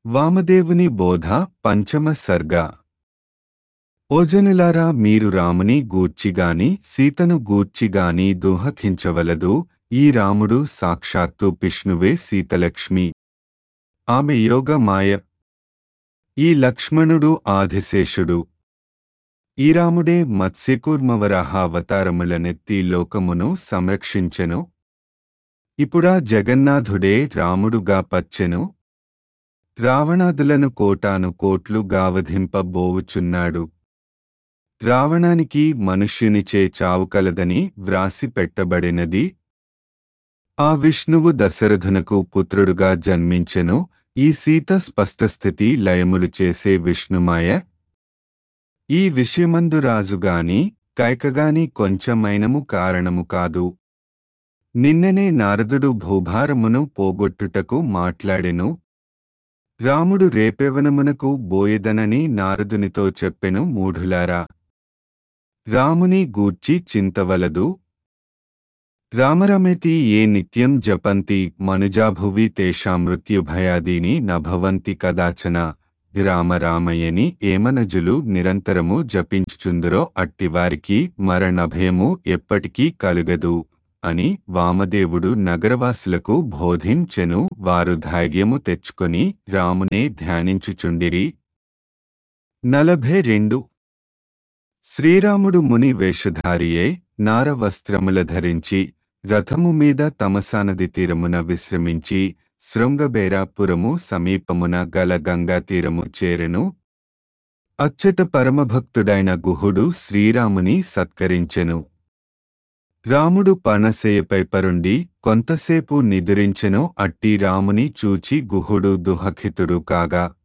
వామదేవుని బోధ పంచమ సర్గ ఓజనులారా మీరు రాముని గూర్చిగాని సీతను గూర్చిగాని దుహకించవలదు ఈ రాముడు సాక్షాత్తు విష్ణువే సీతలక్ష్మి ఆమె యోగ మాయ ఈ లక్ష్మణుడు ఆదిశేషుడు ఈ రాముడే మత్స్యకూర్మవరాహ అవతారములనెత్తి లోకమును సంరక్షించెను ఇప్పుడా జగన్నాథుడే రాముడుగా పచ్చెను రావణాదులను కోటాను కోట్లు గావధింపబోవుచున్నాడు రావణానికి మనుష్యునిచే చావు కలదని వ్రాసి పెట్టబడినది ఆ విష్ణువు దశరథునకు పుత్రుడుగా జన్మించెను ఈ సీత స్పష్టస్థితి లయములు చేసే విష్ణుమాయ ఈ విషయమందు రాజుగాని కైకగాని కొంచెమైనము కారణము కాదు నిన్ననే నారదుడు భూభారమును పోగొట్టుటకు మాట్లాడెను రాముడు రేపెవనమునకు బోయెదనని నారదునితో చెప్పెను మూఢులారా రాముని గూర్చి చింతవలదు రామరమేతి ఏ నిత్యం జపంతి మనుజాభువి తేషా మృత్యుభయాదీని నభవంతి కదాచన రామరామయ్యని ఏమనజులు నిరంతరము జపించుచుందురో అట్టివారికి మరణభయము ఎప్పటికీ కలుగదు అని వామదేవుడు నగరవాసులకు బోధించెను వారు ధైర్యము తెచ్చుకొని రామునే ధ్యానించుచుండిరి నలభై రెండు శ్రీరాముడు ముని వేషధారియే నారవస్త్రముల ధరించి రథము మీద తమసానది తీరమున విశ్రమించి శృంగబేరాపురము సమీపమున గల గంగా తీరము చేరెను అచ్చట పరమభక్తుడైన గుహుడు శ్రీరాముని సత్కరించెను రాముడు పనసేయపై పరుండి కొంతసేపు నిదురించెను అట్టి రాముని చూచి గుహుడు దుహఖితుడు కాగా